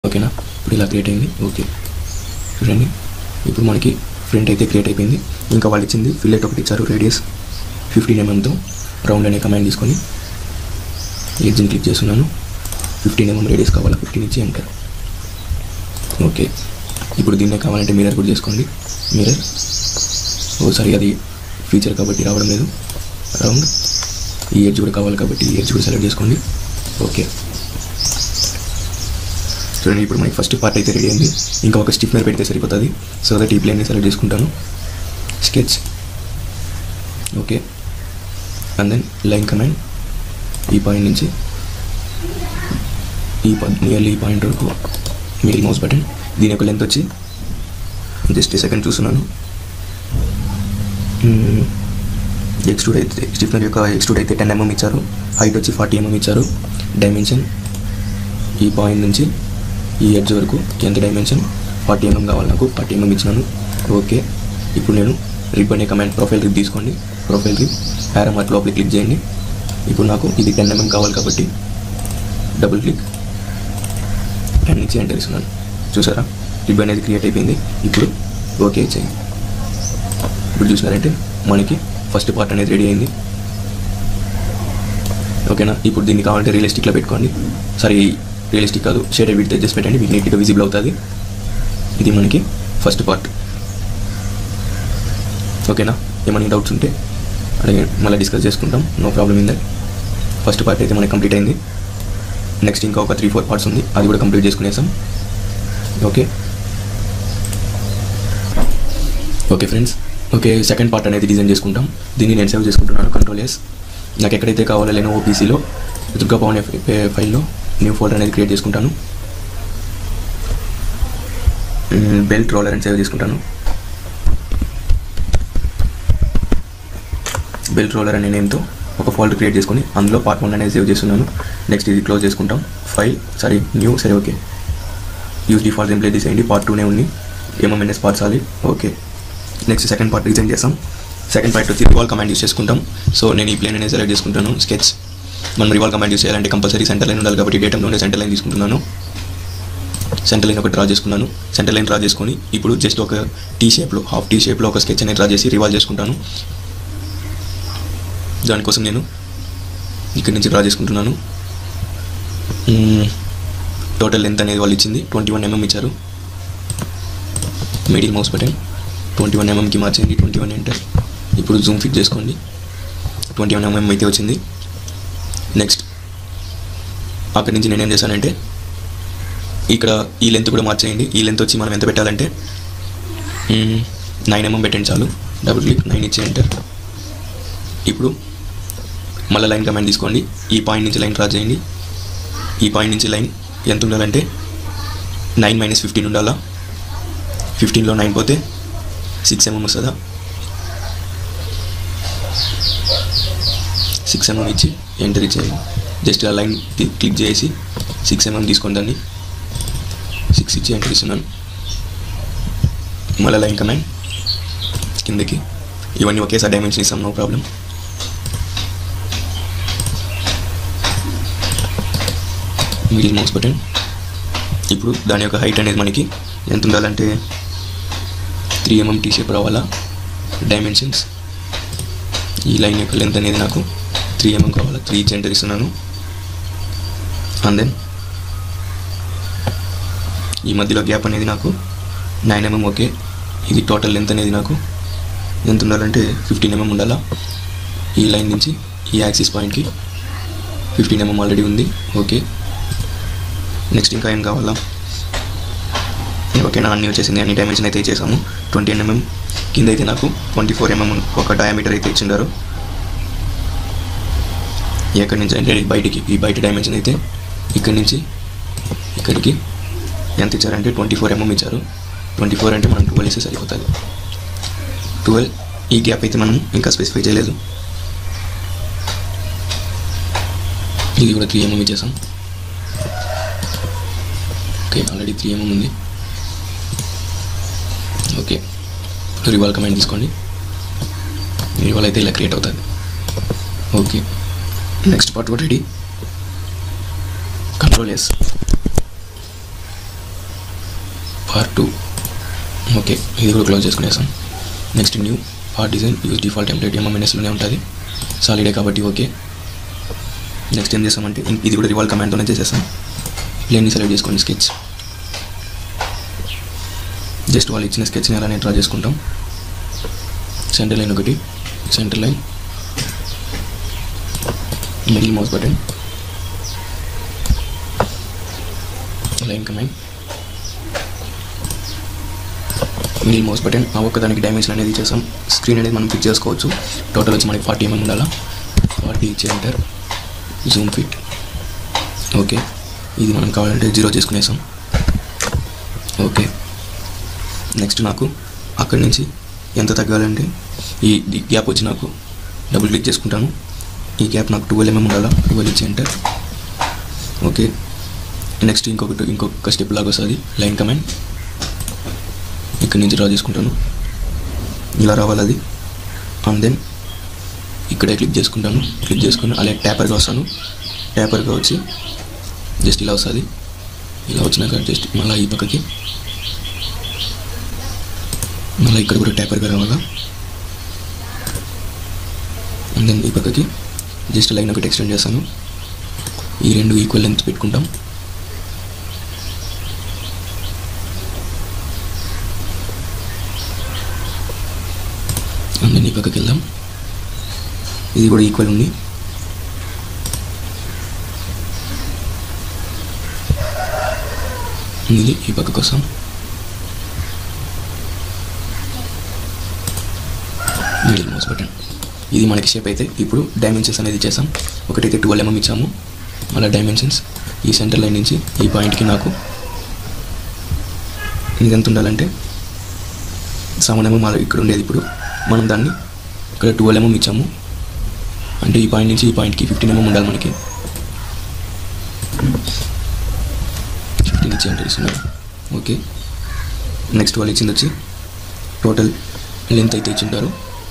ఓకేనా ఇప్పుడు ఇలా క్రియేట్ అయింది ఓకే చూడండి ఇప్పుడు మనకి ఫ్రంట్ అయితే క్రియేట్ అయిపోయింది ఇంకా వాళ్ళు ఇచ్చింది ఫిల్లెట్ ఒకటి ఇచ్చారు రేడియస్ ఫిఫ్టీన్ ఎంఎంతో రౌండ్ అనే కమాండ్ తీసుకొని ఎడ్జ్ని క్లిక్ చేస్తున్నాను ఫిఫ్టీన్ ఎంఎం రేడియస్ కావాలా ఫిఫ్టీన్ ఇచ్చి ఎంటర్ ఓకే ఇప్పుడు దీన్నే కావాలంటే మిర్రర్ కూడా చేసుకోండి మిర్రర్ ఓసారి అది ఫీచర్ కాబట్టి రావడం లేదు రౌండ్ ఈ ఎడ్జ్ కూడా కావాలి కాబట్టి ఈ ఎడ్జ్ కూడా సెలెక్ట్ చేసుకోండి ఓకే చూడండి ఇప్పుడు మనకి ఫస్ట్ పార్ట్ అయితే రెడీ అయింది ఇంకా ఒక స్టిఫ్నర్ పెడితే సరిపోతుంది సో దట్ ఈ ప్లేన్ని సెలెక్ట్ చేసుకుంటాను sketch okay and then line command ఈ పాయింట్ నుంచి ఈ నియర్లీ ఈ పాయింట్ వరకు మిడిల్ మౌస్ బటన్ దీని యొక్క లెంత్ వచ్చి జస్ట్ సెకండ్ చూస్తున్నాను ఎక్స్ట్రూడ్ అయితే స్టిఫ్నర్ యొక్క ఎక్స్ట్రూడ్ అయితే టెన్ ఎంఎం ఇచ్చారు హైట్ వచ్చి ఫార్టీ ఎంఎం ఇచ్చారు డైమెన్షన్ ఈ పాయింట్ నుంచి ఈ ఎడ్జ్ వరకు ఎంత డైమెన్షన్ ఫార్టీ ఎంఎం కావాలి నాకు ఫార్టీ ఎంఎం ఇచ్చినాను ఓకే ఇప్పుడు నేను రిబ్ అనే కమాండ్ ప్రొఫైల్ రిబ్ తీసుకోండి ప్రొఫైల్ రిబ్ హ్యారో మార్క్ లోపలికి క్లిక్ చేయండి ఇప్పుడు నాకు ఇది టెన్ ఎంఎం కావాలి కాబట్టి డబుల్ క్లిక్ టెన్ నుంచి ఎంటర్ ఇస్తున్నాను చూసారా రిబ్ అనేది క్రియేట్ అయిపోయింది ఇప్పుడు ఓకే చేయండి ఇప్పుడు చూసినారంటే మనకి ఫస్ట్ పార్ట్ అనేది రెడీ అయింది ఓకేనా ఇప్పుడు దీన్ని కావాలంటే రియలిస్టిక్లో పెట్టుకోండి సరే రియలిస్టిక్ కాదు షేడెడ్ విడ్త్ అడ్జస్ట్ పెట్టండి మీకు నీట్గా విజిబుల్ అవుతుంది ఇది మనకి ఫస్ట్ పార్ట్ ఓకేనా ఏమైనా డౌట్స్ ఉంటే అడిగి మళ్ళీ డిస్కస్ చేసుకుంటాం no problem in that first part అయితే మనకి కంప్లీట్ అయింది నెక్స్ట్ ఇంకా ఒక త్రీ ఫోర్ పార్ట్స్ ఉంది అది కూడా కంప్లీట్ చేసుకునేసాం okay okay friends okay second part అనేది డిజైన్ చేసుకుంటాం దీన్ని నేను సేవ్ చేసుకుంటున్నాను కంట్రోల్ ఎస్ నాకు ఎక్కడైతే కావాలో లేనో ఓపీసీలో దుర్గా పవన్ ఫైల్లో న్యూ ఫోల్డర్ అనేది క్రియేట్ చేసుకుంటాను బెల్ట్ రోలర్ అని సేవ్ చేసుకుంటాను బెల్ట్ రోలర్ అనే నేమ్తో ఒక ఫోల్డర్ క్రియేట్ చేసుకొని అందులో పార్ట్ వన్ అనేది సేవ్ చేస్తున్నాను నెక్స్ట్ ఇది క్లోజ్ చేసుకుంటాం ఫైల్ సారీ న్యూ సరే ఓకే యూజ్ డిఫాల్ట్ ఎంప్లే తీసేయండి పార్ట్ టూనే ఉంది ఎంఎంఎన్ఎస్ పార్ట్ సాలి okay next second part design చేస్తాం సెకండ్ పార్ట్ వచ్చి రివాల్ కమాండ్ యూస్ చేసుకుంటాం సో నేను ఈ ప్లేన్ అనేది సెలెక్ట్ చేసుకుంటాను స్కెచ్ మనం రివాల్ కమాండ్ యూస్ చేయాలంటే కంపల్సరీ సెంటర్ లైన్ ఉండాలి కాబట్టి డేటంలోనే సెంటర్ లైన్ తీసుకుంటున్నాను సెంటర్ లైన్ ఒకటి డ్రా చేసుకున్నాను సెంటర్ లైన్ డ్రా చేసుకొని ఇప్పుడు జస్ట్ ఒక టీ షేప్లో హాఫ్ టీ షేప్లో ఒక స్కెచ్ అనేది డ్రా చేసి రివాల్వ్ చేసుకుంటాను దానికోసం నేను ఇక్కడి నుంచి డ్రా చేసుకుంటున్నాను టోటల్ లెంత్ అనేది వాళ్ళు ఇచ్చింది ట్వంటీ వన్ ఎంఎం ఇచ్చారు middle mouse button twenty one ఎంఎంకి మార్చింది ట్వంటీ వన్ ఎంటర్ ఇప్పుడు జూమ్ ఫిట్ చేసుకోండి ట్వంటీ వన్ ఎంఎం అయితే వచ్చింది నెక్స్ట్ అక్కడి నుంచి నేను ఏం చేశానంటే ఇక్కడ ఈ లెంత్ కూడా మార్చేయండి ఈ లెంత్ వచ్చి మనం ఎంత పెట్టాలంటే నైన్ ఎంఎం పెట్టండి చాలు డబుల్ క్లిక్ నైన్ ఇచ్చి ఎంటర్ ఇప్పుడు మళ్ళీ లైన్ కమాండ్ తీసుకోండి ఈ పాయింట్ నుంచి లైన్ డ్రా చేయండి ఈ పాయింట్ నుంచి లైన్ ఎంత ఉండాలంటే నైన్ మైనస్ ఫిఫ్టీన్ ఉండాలా ఫిఫ్టీన్లో నైన్ పోతే సిక్స్ ఎంఎం వస్తుందా సిక్స్ ఎంఎం ఇచ్చి ఎంటర్ ఇచ్చేయండి జస్ట్ ఆ లైన్ క్లిక్ చేసి సిక్స్ ఎంఎం తీసుకోండి దాన్ని సిక్స్ ఇచ్చి ఎంటర్ ఇస్తున్నాను మళ్ళీ లైన్ కమాండ్ కిందకి ఇవన్నీ ఒకేసారి డైమెన్షన్ ఇస్తాం no problem middle mouse button ఇప్పుడు దాని యొక్క హైట్ అనేది మనకి ఎంత ఉండాలంటే త్రీ ఎంఎం టీ షేప్ రావాలా డైమెన్షన్స్ ఈ లైన్ యొక్క లెంత్ అనేది నాకు త్రీ ఎంఎం కావాలా త్రీ ఇచ్చి ఎంటర్ ఇస్తున్నాను అండ్ దెన్ ఈ మధ్యలో గ్యాప్ అనేది నాకు నైన్ ఎంఎం ఓకే ఇది టోటల్ లెంత్ అనేది నాకు ఎంత ఉండాలంటే ఫిఫ్టీన్ ఎంఎం ఉండాలా ఈ లైన్ నుంచి ఈ యాక్సిస్ పాయింట్కి ఫిఫ్టీన్ ఎంఎం ఆల్రెడీ ఉంది ఓకే నెక్స్ట్ ఇంకా ఏం కావాలా ఓకేనా అన్నీ వచ్చేసింది అన్ని డైమెన్షన్ అయితే ఇచ్చేసాము ట్వంటీ ఎంఎం కింద అయితే నాకు ట్వంటీ ఫోర్ ఎంఎం ఒక డయామీటర్ అయితే ఇచ్చిండారు ఎక్కడి నుంచి అంటే బయటికి ఈ బయట డైమెన్షన్ అయితే ఇక్కడి నుంచి ఇక్కడికి ఎంత ఇచ్చారంటే ట్వంటీ ఫోర్ ఎంఎం ఇచ్చారు ట్వంటీ ఫోర్ అంటే మనం ట్వెల్వ్ ఇస్తే సరిపోతుంది ట్వెల్వ్ ఈ గ్యాప్ అయితే మనం ఇంకా స్పెసిఫై చేయలేదు ఇది కూడా త్రీ ఎంఎం ఇచ్చేసాం ఓకే ఆల్రెడీ త్రీ ఎంఎం ఉంది ఓకే రివాల్ కమాండ్ తీసుకోండి రివాల్ అయితే ఇలా క్రియేట్ అవుతుంది ఓకే నెక్స్ట్ పార్ట్ కూడా ready control S part two okay ఇది కూడా క్లోజ్ చేసుకునేసాం next new part design use default template ఎంఎంఎన్ఎస్లోనే ఉంటుంది సాలిడే కాబట్టి ఓకే నెక్స్ట్ ఏం చేస్తామంటే ఇం- ఇది కూడా రివాల్వ్ కమాండ్తోనే చేసేస్తాం ప్లేన్ని సెలెక్ట్ చేసుకోండి స్కెచ్ జస్ట్ వాళ్ళు ఇచ్చిన స్కెచ్ని అలానే డ్రా చేసుకుంటాం సెంటర్ లైన్ ఒకటి centre line middle mouse button line command middle mouse button ఆ ఒక్కదానికి డైమెన్షన్ అనేది చేసాం స్క్రీన్ అనేది మనం ఫిట్ చేసుకోవచ్చు టోటల్ వచ్చి మనకి ఫార్టీ ఎంఎం ఉండాలా ఫార్టీ ఇచ్చి ఎంటర్ జూమ్ ఫిట్ ఓకే ఇది మనం కావాలంటే జీరో చేసుకునేసాం ఓకే నెక్స్ట్ నాకు అక్కడి నుంచి ఎంత తగ్గాలంటే ఈ ఈ గ్యాప్ వచ్చి నాకు డబుల్ క్లిక్ చేసుకుంటాను ఈ గ్యాప్ నాకు ట్వెల్వ్ ఎంఎం ఉండాలా ట్వెల్వ్ ఇచ్చి ఎంటర్ ఓకే నెక్స్ట్ ఇంకొకటి ఇంకొక స్టెప్ లాగా వస్తుంది లైన్ కమాండ్ ఇక్కడి నుంచి డ్రా చేసుకుంటాను ఇలా రావాలి అది అండ్ దెన్ ఇక్కడే క్లిక్ చేసుకుంటాను క్లిక్ చేసుకుని అలాగే ట్యాపర్గా వస్తాను ట్యాపర్గా వచ్చి జస్ట్ ఇలా వస్తుంది ఇలా వచ్చినాక జస్ట్ మళ్ళీ ఈ పక్కకి మళ్ళీ ఇక్కడ కూడా ట్యాపర్గా రావాలా అండ్ దెన్ ఈ పక్కకి జస్ట్ లైన్ ఒకటి ఎక్స్టెండ్ చేస్తాను ఈ రెండు ఈక్వల్ లెంత్ పెట్టుకుంటాం అండ్ దెన్ ఈ పక్కకి వెళ్దాం ఇది కూడా ఈక్వల్ ఉంది ఇది ఈ పక్క కోసం మిడిల్ మౌస్ బటన్ ఇది మనకి షేప్ అయితే ఇప్పుడు డైమెన్షన్స్ అనేది చేసాం ఒకటైతే ట్వెల్వ్ ఎంఎం ఇచ్చాము మళ్ళీ డైమెన్షన్స్ ఈ సెంటర్ లైన్ నుంచి ఈ పాయింట్కి నాకు ఇది ఎంత ఉండాలంటే సెవెన్ ఎంఎం అలా ఇక్కడ ఉండేది ఇప్పుడు మనం దాన్ని ఇక్కడ ట్వెల్వ్ ఎంఎం ఇచ్చాము అంటే ఈ పాయింట్ నుంచి ఈ పాయింట్కి ఫిఫ్టీన్ ఎంఎం ఉండాలి మనకి ఫిఫ్టీన్ ఇచ్చి అంటే ఇస్తున్నారు ఓకే నెక్స్ట్ వాళ్ళు ఇచ్చింది వచ్చి టోటల్ లెంత్ అయితే ఇచ్చింటారు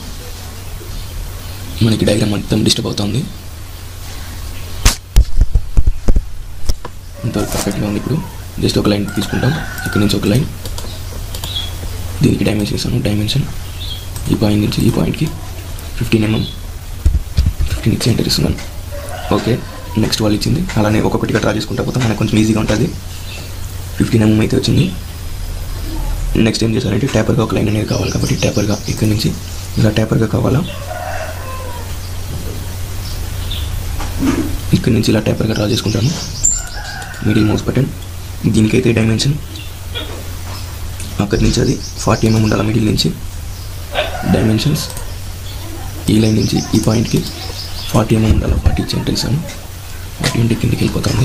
మనకి డయాగ్రామ్ మొత్తం డిస్టర్బ్ అవుతుంది ఇంతవరకు పర్ఫెక్ట్గా ఉంది ఇప్పుడు జస్ట్ ఒక లైన్ తీసుకుంటాం ఇక్కడ నుంచి ఒక లైన్ దీనికి డైమెన్షన్ ఇస్తాను డైమెన్షన్ ఈ పాయింట్ నుంచి ఈ పాయింట్కి ఫిఫ్టీన్ ఎంఎం ఫిఫ్టీన్ ఇచ్చి ఎంటర్ ఇస్తున్నాను ఓకే నెక్స్ట్ వాళ్ళు ఇచ్చింది అలానే ఒక్కొక్కటిగా డ్రా చేసుకుంటా పోతాం మనకు కొంచెం ఈజీగా ఉంటుంది ఫిఫ్టీన్ ఎంఎం అయితే వచ్చింది నెక్స్ట్ ఏం చేశారంటే ట్యాపర్గా ఒక లైన్ అనేది కావాలి కాబట్టి ట్యాపర్గా ఇక్కడ నుంచి ఇలా ట్యాపర్గా కావాలా ఇక్కడ నుంచి ఇలా ట్యాపర్గా డ్రా చేసుకుంటాను మిడిల్ మౌస్ బటన్ దీనికైతే డైమెన్షన్ అక్కడి నుంచి అది ఫార్టీ ఎంఎం ఉండాలి మిడిల్ నుంచి డైమెన్షన్స్ ఈ లైన్ నుంచి ఈ పాయింట్కి ఫార్టీ ఎంఎం ఉండాలి ఫార్టీ ఇచ్చి అంటే ఇస్తాను ఫార్టీ అంటే కిందకి వెళ్ళిపోతుంది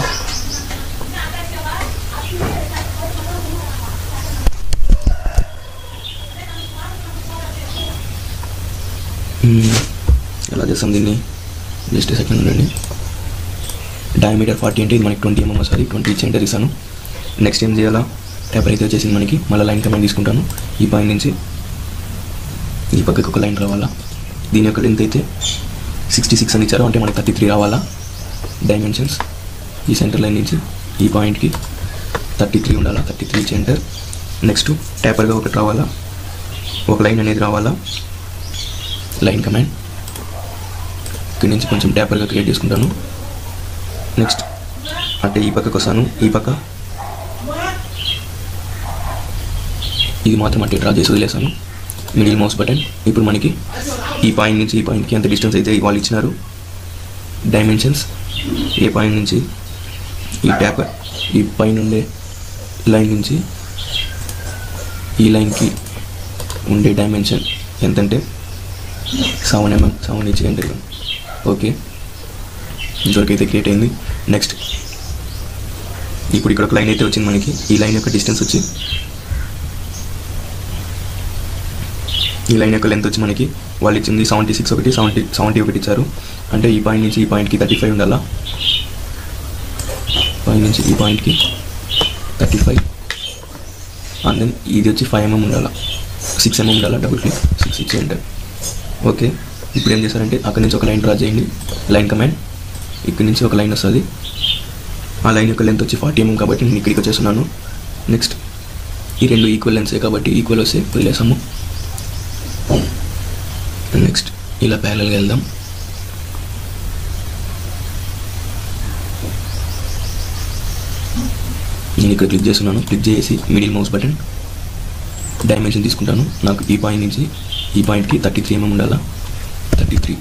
మ్మ్. ఎలా చేస్తాం దీన్ని జస్ట్ సెకండ్ ఉండండి డయామీటర్ ఫార్టీ అంటే ఇది మనకి ట్వంటీ ఎంఎం వస్తుంది ట్వంటీ ఇచ్చి ఎంటర్ ఇస్తాను నెక్స్ట్ ఏం చేయాలా టైప్ అయితే వచ్చేసింది మనకి మళ్ళీ లైన్ కమాండ్ తీసుకుంటాను ఈ పాయింట్ నుంచి ఈ పక్కకి ఒక లైన్ రావాలా దీని యొక్క లెంత్ అయితే సిక్స్టీ సిక్స్ అని ఇచ్చారు అంటే మనకి థర్టీ త్రీ రావాలా డైమెన్షన్స్ ఈ సెంటర్ లైన్ నుంచి ఈ పాయింట్కి థర్టీ త్రీ ఉండాలా థర్టీ త్రీ సెంటర్ నెక్స్ట్ ట్యాపర్గా ఒకటి రావాలా ఒక లైన్ అనేది రావాలా లైన్ కమాండ్ ఇక్కడి నుంచి కొంచెం ట్యాపర్గా క్రియేట్ చేసుకుంటాను నెక్స్ట్ అంటే ఈ పక్కకు వస్తాను ఈ పక్క ఇది మాత్రం అంటే డ్రా చేసి వదిలేసాను మిడిల్ మౌస్ బటన్ ఇప్పుడు మనకి ఈ పాయింట్ నుంచి ఈ పాయింట్కి ఎంత డిస్టెన్స్ అయితే వాళ్ళు ఇచ్చినారు డైమెన్షన్స్ ఏ పాయింట్ నుంచి ఈ ట్యాప్ ఈ పైన ఉండే లైన్ నుంచి ఈ లైన్కి ఉండే డైమెన్షన్ ఎంతంటే సెవెన్ ఎంఎం సెవెన్ ఇచ్చి ఎంటర్ ఓకే ఇంతవరకు అయితే క్రియేట్ అయింది నెక్స్ట్ ఇప్పుడు ఇక్కడ ఒక లైన్ అయితే వచ్చింది మనకి ఈ లైన్ యొక్క డిస్టెన్స్ వచ్చి ఈ లైన్ యొక్క లెంత్ వచ్చి మనకి వాళ్ళు ఇచ్చింది సెవెంటీ సిక్స్ ఒకటి సెవెంటీ సెవెంటీ ఒకటి ఇచ్చారు అంటే ఈ పాయింట్ నుంచి ఈ పాయింట్కి థర్టీ ఫైవ్ ఉండాలా పాయింట్ నుంచి ఈ పాయింట్కి థర్టీ ఫైవ్ అండ్ దెన్ ఇది వచ్చి ఫైవ్ ఎంఎం ఉండాలా సిక్స్ ఎంఎం ఉండాలా డబుల్ క్లిక్ సిక్స్ ఇచ్చి ఎంటర్ ఓకే ఇప్పుడు ఏం చేశారంటే అక్కడి నుంచి ఒక లైన్ డ్రా చేయండి లైన్ కమాండ్ ఇక్కడి నుంచి ఒక లైన్ వస్తుంది ఆ లైన్ యొక్క లెంత్ వచ్చి ఫార్టీ ఎంఎం కాబట్టి నేను ఇక్కడికి వచ్చేస్తున్నాను నెక్స్ట్ ఈ రెండు ఈక్వల్ లెన్సే కాబట్టి ఈక్వల్ వస్తే వదిలేసాము నెక్స్ట్ ఇలా ప్యారల్గా వెళ్దాం నేను ఇక్కడ క్లిక్ చేస్తున్నాను క్లిక్ చేసి మిడిల్ మౌస్ బటన్ డైమెన్షన్ తీసుకుంటాను నాకు ఈ పాయింట్ నుంచి ఈ పాయింట్కి థర్టీ త్రీ ఎంఎం ఉండాలా thirty three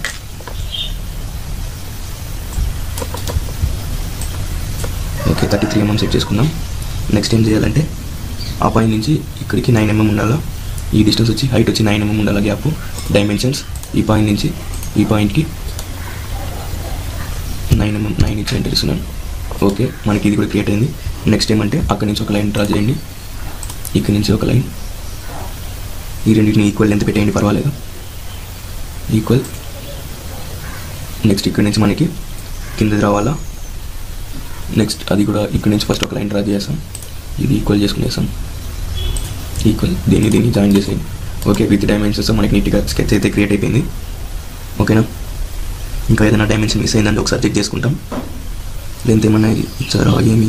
okay thirty three mm set చేసుకుందాం నెక్స్ట్ ఏం చేయాలంటే ఆ పాయింట్ నుంచి ఇక్కడికి నైన్ ఎంఎం ఉండాలా ఈ డిస్టెన్స్ వచ్చి హైట్ వచ్చి నైన్ ఎంఎం ఉండాలా గ్యాప్ డైమెన్షన్స్ ఈ పాయింట్ నుంచి ఈ పాయింట్కి నైన్ ఎంఎం నైన్ ఇచ్చి ఎంటర్ ఇస్తున్నాను ఓకే మనకి ఇది కూడా క్రియేట్ అయింది నెక్స్ట్ ఏమంటే అక్కడి నుంచి ఒక లైన్ డ్రా చేయండి ఇక్కడి నుంచి ఒక లైన్ ఈ రెండింటిని ఈక్వల్ లెంత్ పెట్టేయండి పర్వాలేదు ఈక్వల్ నెక్స్ట్ ఇక్కడి నుంచి మనకి కిందది రావాలా నెక్స్ట్ అది కూడా ఇక్కడి నుంచి ఫస్ట్ ఒక లైన్ డ్రా చేసాం ఇది ఈక్వల్ చేసుకునేసాం ఈక్వల్ దీన్ని దీన్ని జాయిన్ చేసేయండి ఓకే విత్ డైమెన్షన్స్ మనకి నీట్గా స్కెచ్ అయితే క్రియేట్ అయిపోయింది ఓకేనా ఇంకా ఏదైనా డైమెన్షన్ మిస్ అయిందంటే ఒకసారి చెక్ చేసుకుంటాం లెంత్ ఏమన్నా ఇచ్చారా ఏమి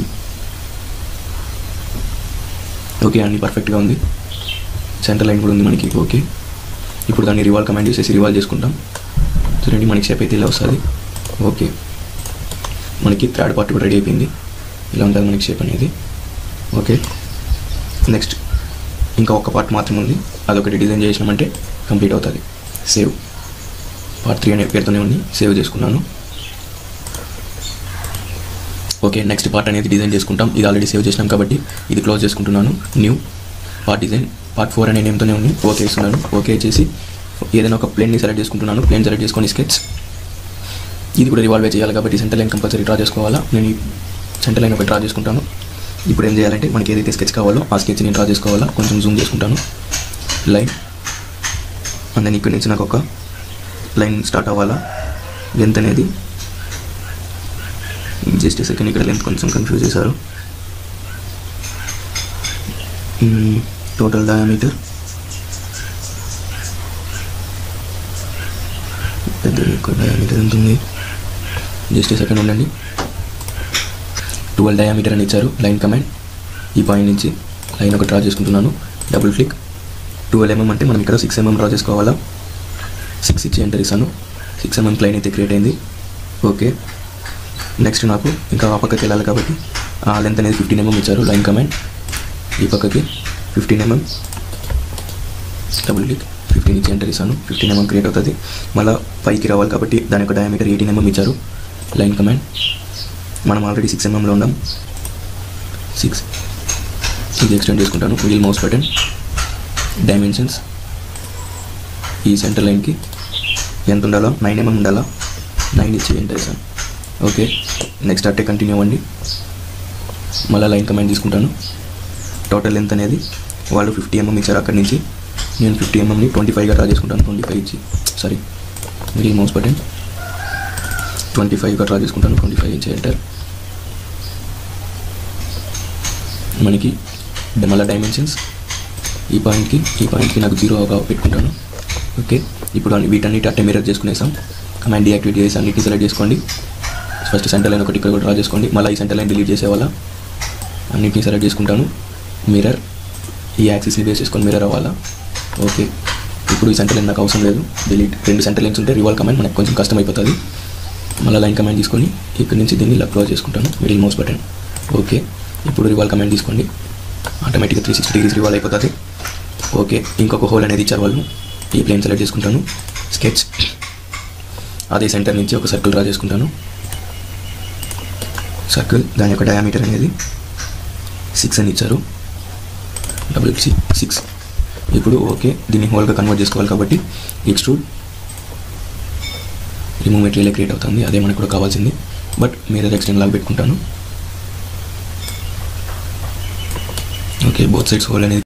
ఓకే అన్ని పర్ఫెక్ట్గా ఉంది సెంటర్ లైన్ కూడా ఉంది మనకి ఓకే ఇప్పుడు దాన్ని రివాల్వ్ కమాండ్ చేసేసి రివాల్వ్ చేసుకుంటాం చూడండి మనకి షేప్ అయితే ఇలా వస్తుంది ఓకే మనకి థర్డ్ పార్ట్ కూడా రెడీ అయిపోయింది ఇలా ఉంటుంది మనకి షేప్ అనేది ఓకే నెక్స్ట్ ఇంకా ఒక పార్ట్ మాత్రం ఉంది అదొకటి డిజైన్ చేసినామంటే కంప్లీట్ అవుతుంది సేవ్ పార్ట్ త్రీ అనే పేరుతోనే ఉంది సేవ్ చేసుకున్నాను ఓకే నెక్స్ట్ పార్ట్ అనేది డిజైన్ చేసుకుంటాం ఇది ఆల్రెడీ సేవ్ చేసినాం కాబట్టి ఇది క్లోజ్ చేసుకుంటున్నాను new part design part four అనే నేమ్తోనే ఉంది ఓకే ఇస్తున్నాను ఓకే చేసి ఏదైనా ఒక ప్లేన్ని సెలెక్ట్ చేసుకుంటున్నాను ప్లేన్ సెలెక్ట్ చేసుకొని స్కెచ్ ఇది కూడా రివాల్వ్ చేయాలి కాబట్టి సెంటర్ లైన్ కంపల్సరీ డ్రా చేసుకోవాలా నేను సెంటర్ లైన్ ఒకటి డ్రా చేసుకుంటాను ఇప్పుడు ఏం చేయాలంటే మనకి ఏదైతే స్కెచ్ కావాలో ఆ స్కెచ్ నేను డ్రా చేసుకోవాలా కొంచెం జూమ్ చేసుకుంటాను లైన్ అండ్ దెన్ ఇక్కడ నుంచి నాకు ఒక లైన్ స్టార్ట్ అవ్వాలా లెంత్ అనేది జస్ట్ సెకండ్ ఇక్కడ లెంత్ కొంచెం కన్ఫ్యూజ్ చేశారు టోటల్ డయామీటర్ పెద్ద డయామీటర్ ఎంత ఉంది జస్ట్ సెకండ్ ఉండండి ట్వెల్వ్ డయామీటర్ అని ఇచ్చారు లైన్ కమాండ్ ఈ పాయింట్ నుంచి లైన్ ఒకటి డ్రా చేసుకుంటున్నాను డబుల్ క్లిక్ ట్వెల్వ్ ఎంఎం అంటే మనం ఇక్కడ సిక్స్ ఎంఎం డ్రా చేసుకోవాలా సిక్స్ ఇచ్చి ఎంటర్ ఇస్తాను సిక్స్ ఎంఎం లైన్ అయితే క్రియేట్ అయింది ఓకే నెక్స్ట్ నాకు ఇంకా ఆ పక్కకి వెళ్ళాలి కాబట్టి ఆ లెంత్ అనేది ఫిఫ్టీన్ ఎంఎం ఇచ్చారు లైన్ కమాండ్ ఈ పక్కకి fifteen mm double click fifteen ఇచ్చి ఎంటర్ ఇస్తాను ఫిఫ్టీన్ ఎంఎం క్రియేట్ అవుతుంది మళ్ళీ పైకి రావాలి కాబట్టి దాని యొక్క డయామీటర్ ఎయిటీన్ ఎంఎం ఇచ్చారు లైన్ కమాండ్ మనం ఆల్రెడీ సిక్స్ ఎంఎంలో ఉన్నాం సిక్స్ ఇది ఎక్స్టెండ్ చేసుకుంటాను వీల్ మౌస్ బటన్ డైమెన్షన్స్ ఈ సెంటర్ లైన్కి ఎంత ఉండాలో నైన్ ఎంఎం ఉండాలా నైన్ ఇచ్చి ఎంటర్ ఇస్తాను ఓకే నెక్స్ట్ అట్టే కంటిన్యూ అవ్వండి మళ్ళీ లైన్ కమాండ్ తీసుకుంటాను టోటల్ లెంత్ అనేది వాళ్ళు ఫిఫ్టీ ఎంఎం ఇచ్చారు అక్కడి నుంచి నేను ఫిఫ్టీ ఎంఎంని ట్వంటీ ఫైవ్గా డ్రా చేసుకుంటాను ట్వంటీ ఫైవ్ ఇచ్చి sorry middle mouse button twenty ఫైవ్గా డ్రా చేసుకుంటాను ట్వంటీ ఫైవ్ ఇంచ్ ఎంటర్ మనకి మళ్ళీ డైమెన్షన్స్ ఈ పాయింట్కి ఈ పాయింట్కి నాకు జీరోగా పెట్టుకుంటాను ఓకే ఇప్పుడు అన్ని- వీటన్నిటి అట్టే మిరర్ చేసుకునేసాం కమాండ్ డియాక్టివేట్ చేసి అన్నిటిని సెలెక్ట్ చేసుకోండి ఫస్ట్ సెంటర్ లైన్ ఒకటి ఇక్కడ కూడా డ్రా చేసుకోండి మళ్ళీ ఈ సెంటర్ లైన్ డిలీట్ చేసేవాళ్ళ అన్నిటిని సెలెక్ట్ చేసుకుంటాను మిర్రర్ ఈ యాక్సిస్ని బేస్ చేసుకొని మిర్రర్ అవ్వాలా ఓకే ఇప్పుడు ఈ సెంటర్ లైన్ నాకు అవసరం లేదు డిలీట్ రెండు సెంటర్ లైన్స్ ఉంటే రివాల్వ్ కమాండ్ మనకు కొంచెం కష్టం అయిపోతుంది మళ్ళీ లైన్ కమాండ్ తీసుకొని ఇక్కడ నుంచి దీన్ని ఇలా క్లోజ్ చేసుకుంటాను మిడిల్ మౌస్ బటన్ ఓకే ఇప్పుడు రివాల్వ్ కమాండ్ తీసుకోండి ఆటోమేటిక్గా త్రీ సిక్స్టీ డిగ్రీస్ రివాల్వ్ అయిపోతుంది ఓకే ఇంకొక హోల్ అనేది ఇచ్చారు వాళ్ళు ఈ ప్లేన్ సెలెక్ట్ చేసుకుంటాను స్కెచ్ అదే సెంటర్ నుంచి ఒక సర్కిల్ డ్రా చేసుకుంటాను సర్కిల్ దాని యొక్క డయామీటర్ అనేది సిక్స్ అని ఇచ్చారు డబుల్ ఇచ్చి సిక్స్ ఇప్పుడు ఓకే దీన్ని హోల్గా కన్వర్ట్ చేసుకోవాలి కాబట్టి ఎక్స్ట్రూడ్ రిమూవ్ మెటీరియల్ క్రియేట్ అవుతుంది అదే మనకు కూడా కావాల్సింది బట్ మీరు ఎక్స్టెండ్ లాగా పెట్టుకుంటాను ఓకే బోత్ సైడ్స్ హోల్ అనేది